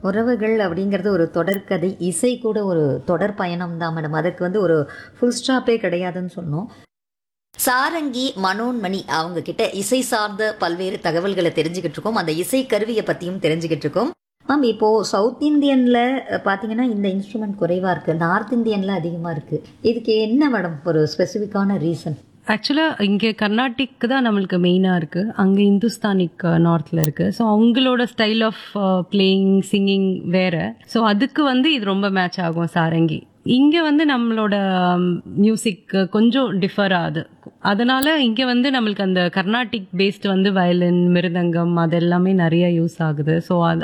உறவுகள் அப்படிங்கிறது ஒரு தொடர்கதை இசை கூட ஒரு தொடர் பயணம் தான் மேடம் அதுக்கு வந்து ஒரு ஃபுல் ஸ்டாப்பே கிடையாதுன்னு சொன்னோம் சாரங்கி மனோன்மணி அவங்க கிட்ட இசை சார்ந்த பல்வேறு தகவல்களை தெரிஞ்சுக்கிட்டு இருக்கோம் அந்த இசை கருவியை பத்தியும் தெரிஞ்சுக்கிட்டு இருக்கோம் மேம் இப்போ சவுத் இந்தியன்ல அஹ், பாத்தீங்கன்னா இந்த இன்ஸ்ட்ருமெண்ட் குறைவா இருக்கு நார்த் இந்தியன்ல அதிகமா இருக்கு இதுக்கு என்ன மேடம் ஒரு ஸ்பெசிஃபிக்கான ரீசன் ஆக்சுவலாக இங்கே கர்நாடிக் தான் நம்மளுக்கு மெயினாக இருக்குது அங்கே இந்துஸ்தானிக் நார்த்தில் இருக்குது ஸோ அவங்களோட ஸ்டைல் ஆஃப் பிளேயிங் சிங்கிங் வேற ஸோ அதுக்கு வந்து இது ரொம்ப மேட்ச் ஆகும் சாரங்கி இங்கே வந்து நம்மளோட மியூசிக் கொஞ்சம் டிஃபர் ஆகுது அதனால இங்கே வந்து நம்மளுக்கு அந்த கர்நாடிக் பேஸ்ட் வந்து வயலின் மிருதங்கம் அது எல்லாமே நிறைய யூஸ் ஆகுது ஸோ அது